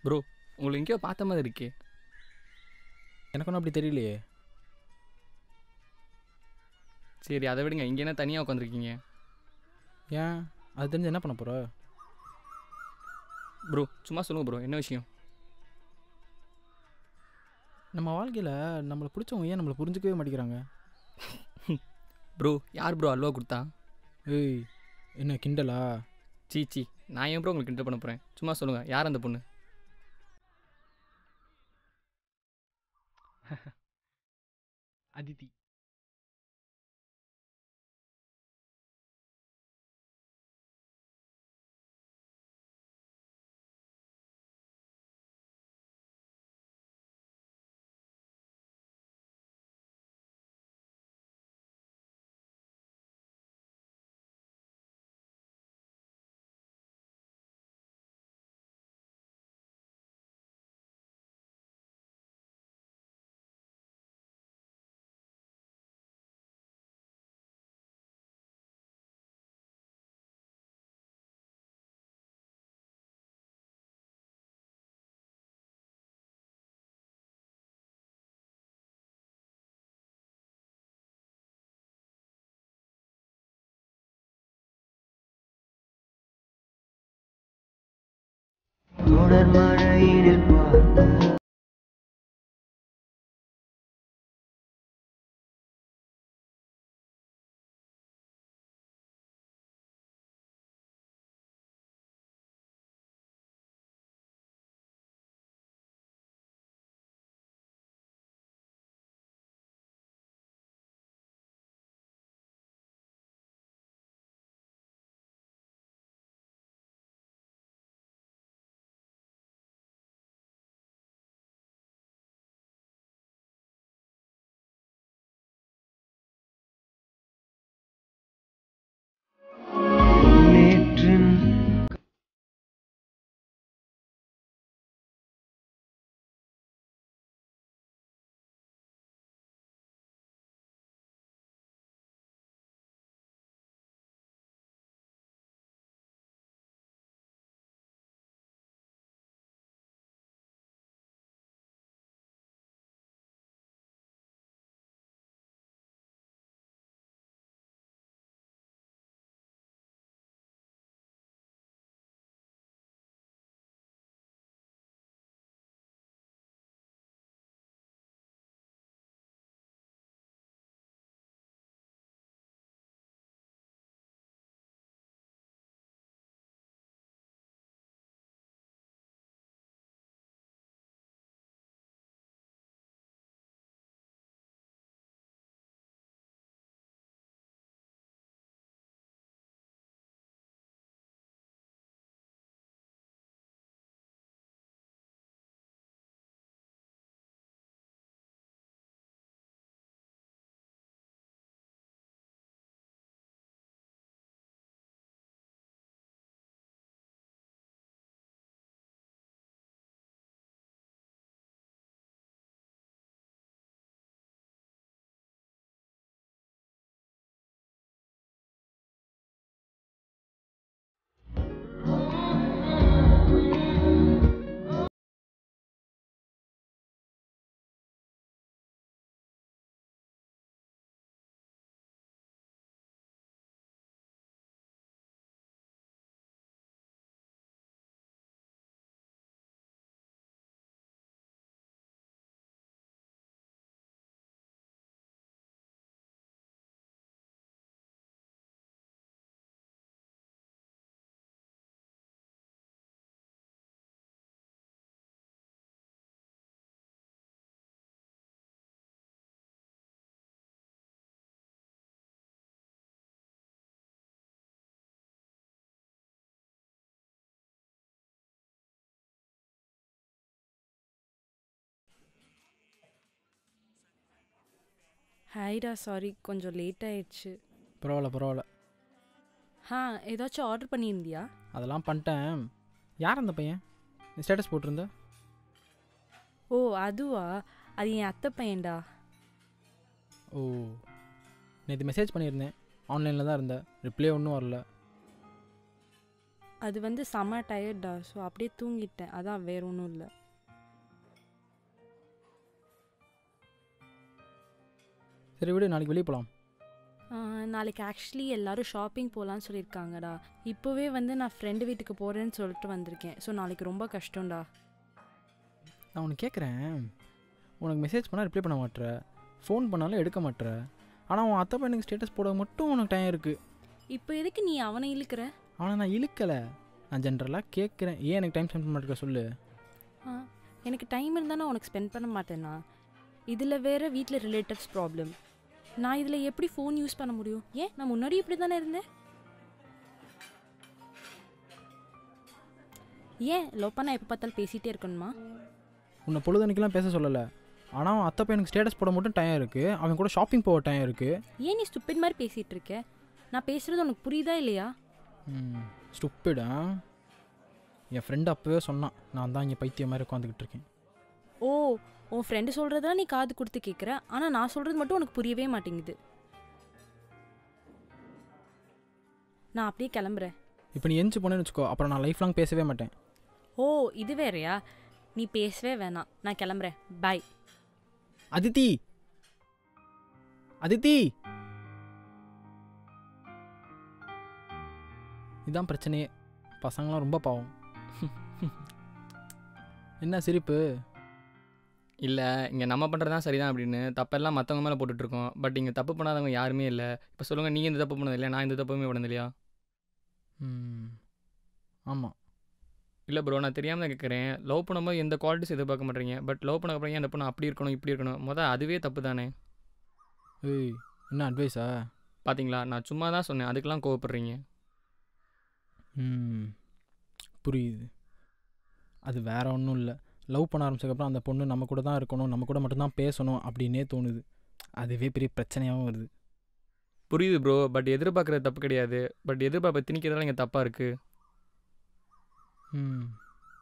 bro உங்களை எங்கேயோ பார்த்த மாதிரி இருக்கே எனக்கு ஒன்றும் அப்படி தெரியலையே சரி அதை விடுங்க இங்கே என்ன தனியாக உட்காந்துருக்கீங்க ஏன் அது தெரிஞ்சு என்ன பண்ண போகிற ப்ரோ சும்மா சொல்லுங்கள் ப்ரோ என்ன விஷயம் நம்ம வாழ்க்கையில் நம்மளை பிடிச்சவங்க ஏன் நம்மளை புரிஞ்சுக்கவே மாட்டேங்கிறாங்க ப்ரோ யார் ப்ரோ அல்வா கொடுத்தா ஏய் என்ன கிண்டலா சீ சீ நான் ஏன் ப்ரோ உங்களுக்கு கிண்டல் பண்ண போகிறேன் சும்மா சொல்லுங்கள் யார் அந்த பொண்ணு அதித்தி தொடர் மழையினில் பார்த்த நேற்றின் ஹாய்டா சாரி கொஞ்சம் லேட் ஆயிடுச்சு பரவாயில்ல பரவாயில்ல ஆ ஏதாச்சும் ஆர்டர் பண்ணியிருந்தியா அதெல்லாம் பண்ணிட்டேன் யார் அந்த பையன் நீ ஸ்டேட்டஸ் போட்டிருந்த ஓ அதுவா அது என் அத்தை பையன்டா ஓ நேற்று மெசேஜ் பண்ணியிருந்தேன் ஆன்லைனில் தான் இருந்தேன் ரிப்ளை ஒன்றும் வரல அது வந்து செம டயர்டா ஸோ அப்படியே தூங்கிட்டேன் அதான் வேற ஒன்றும் இல்லை சரி விடு நாளைக்கு வெளியே போகலாம் நாளைக்கு ஆக்சுவலி எல்லாரும் ஷாப்பிங் போகலான்னு சொல்லியிருக்காங்கடா இப்போவே வந்து நான் ஃப்ரெண்டு வீட்டுக்கு போகிறேன்னு சொல்லிட்டு வந்திருக்கேன் ஸோ நாளைக்கு ரொம்ப கஷ்டம்டா நான் உனக்கு கேட்குறேன் உனக்கு மெசேஜ் பண்ணால் ரிப்ளை பண்ண மாட்ற ஃபோன் பண்ணாலும் எடுக்க மாட்ற ஆனால் உன் அத்தை பையனுக்கு ஸ்டேட்டஸ் போட மட்டும் உனக்கு டைம் இருக்குது இப்போ எதுக்கு நீ அவனை இழுக்கிற அவனை நான் இழுக்கலை நான் ஜென்ரலாக கேட்குறேன் ஏன் எனக்கு டைம் ஸ்பெண்ட் பண்ண மாட்டேங்க சொல்லு ஆ, எனக்கு டைம் இருந்தால் நான் உனக்கு ஸ்பெண்ட் பண்ண மாட்டேனா இதில் வேற வீட்டில் ரிலேட்டிவ்ஸ் ப்ராப்ளம் நான் இதில் எப்படி ஃபோன் யூஸ் பண்ண முடியும் ஏன் நான் முன்னாடி இப்படி தானே இருந்தேன் ஏன் லோப்பா நான் எப்போ பார்த்தாலும் பேசிகிட்டே இருக்கணுமா உன்னை பொழுதன்னைக்கெல்லாம் பேச சொல்லலை ஆனால் அவன் அத்தை பையனுக்கு ஸ்டேட்டஸ் போட மட்டும் டைம் இருக்குது அவன் கூட ஷாப்பிங் போக டைம் இருக்குது ஏன் நீ ஸ்டூப்பிட் மாதிரி பேசிகிட்டு இருக்க நான் பேசுகிறது உனக்கு புரியுதா இல்லையா ஸ்டுப்பிடா என் ஃப்ரெண்டு அப்போவே சொன்னான் நான் தான் இங்கே பைத்தியம் மாதிரி உட்காந்துக்கிட்டு இருக்கேன் ஓ உன் ஃப்ரெண்டு சொல்கிறதெல்லாம் நீ காது கொடுத்து கேட்குற ஆனால் நான் சொல்கிறது மட்டும் உனக்கு புரியவே மாட்டேங்குது நான் அப்படியே கிளம்புறேன் இப்போ நீ எஞ்சி போனேன்னு வச்சுக்கோ அப்புறம் நான் லைஃப் லாங் பேசவே மாட்டேன் ஓ இது வேறயா நீ பேசவே வேணாம் நான் கிளம்புறேன் பாய் அதித்தி அதித்தி இதான் பிரச்சனையே பசங்களாம் ரொம்ப பாவம் என்ன சிரிப்பு இல்லை இங்கே நம்ம பண்ணுறது தான் சரிதான் அப்படின்னு தப்பெல்லாம் மற்றவங்க மேலே போட்டுட்ருக்கோம் பட் இங்கே தப்பு பண்ணாதவங்க யாருமே இல்லை இப்போ சொல்லுங்கள் நீங்கள் இந்த தப்பு பண்ணது இல்லையா நான் இந்த தப்புமே பண்ணது இல்லையா ம் ஆமாம் இல்லை ப்ரோ நான் தெரியாமல் தான் கேட்குறேன் லவ் பண்ணும்போது எந்த குவாலிட்டிஸ் எதிர்பார்க்க மாட்டீங்க பட் லவ் பண்ண அப்புறம் ஏன் அந்த பொண்ணு அப்படி இருக்கணும் இப்படி இருக்கணும் மொதல் அதுவே தப்பு தானே ஏய் என்ன அட்வைஸா பார்த்தீங்களா நான் சும்மா தான் சொன்னேன் அதுக்கெல்லாம் கோவப்படுறீங்க ம் புரியுது அது வேற ஒன்றும் இல்லை லவ் பண்ண ஆரம்பிச்சதுக்கப்புறம் அந்த பொண்ணு நம்ம கூட தான் இருக்கணும் நம்ம கூட மட்டும்தான் பேசணும் அப்படின்னே தோணுது அதுவே பெரிய பிரச்சனையாகவும் வருது புரியுது ப்ரோ பட் எதிர்பார்க்குறது தப்பு கிடையாது பட் எதிர்பார்ப்பை திணிக்கிறதால இங்கே தப்பாக இருக்குது ம்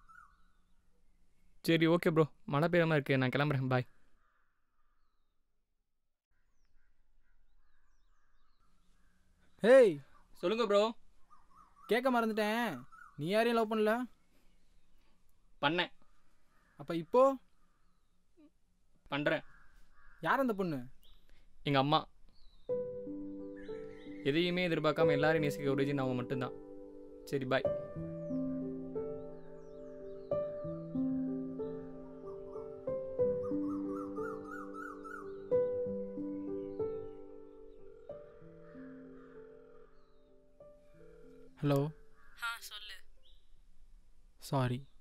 சரி ஓகே ப்ரோ மழை பெய்யாம மாதிரி இருக்குது நான் கிளம்புறேன் பாய் ஹேய் சொல்லுங்கள் ப்ரோ கேட்க மறந்துட்டேன் நீ யாரையும் லவ் பண்ணல பண்ணேன் அப்போ இப்போ பண்ணுறேன் யார் அந்த பொண்ணு எங்கள் அம்மா எதையுமே எதிர்பார்க்காம எல்லாரையும் நேசிக்க ஒரிஜின் அவன் மட்டும்தான் சரி பாய் ஹலோ ஆ சொல்லு சாரி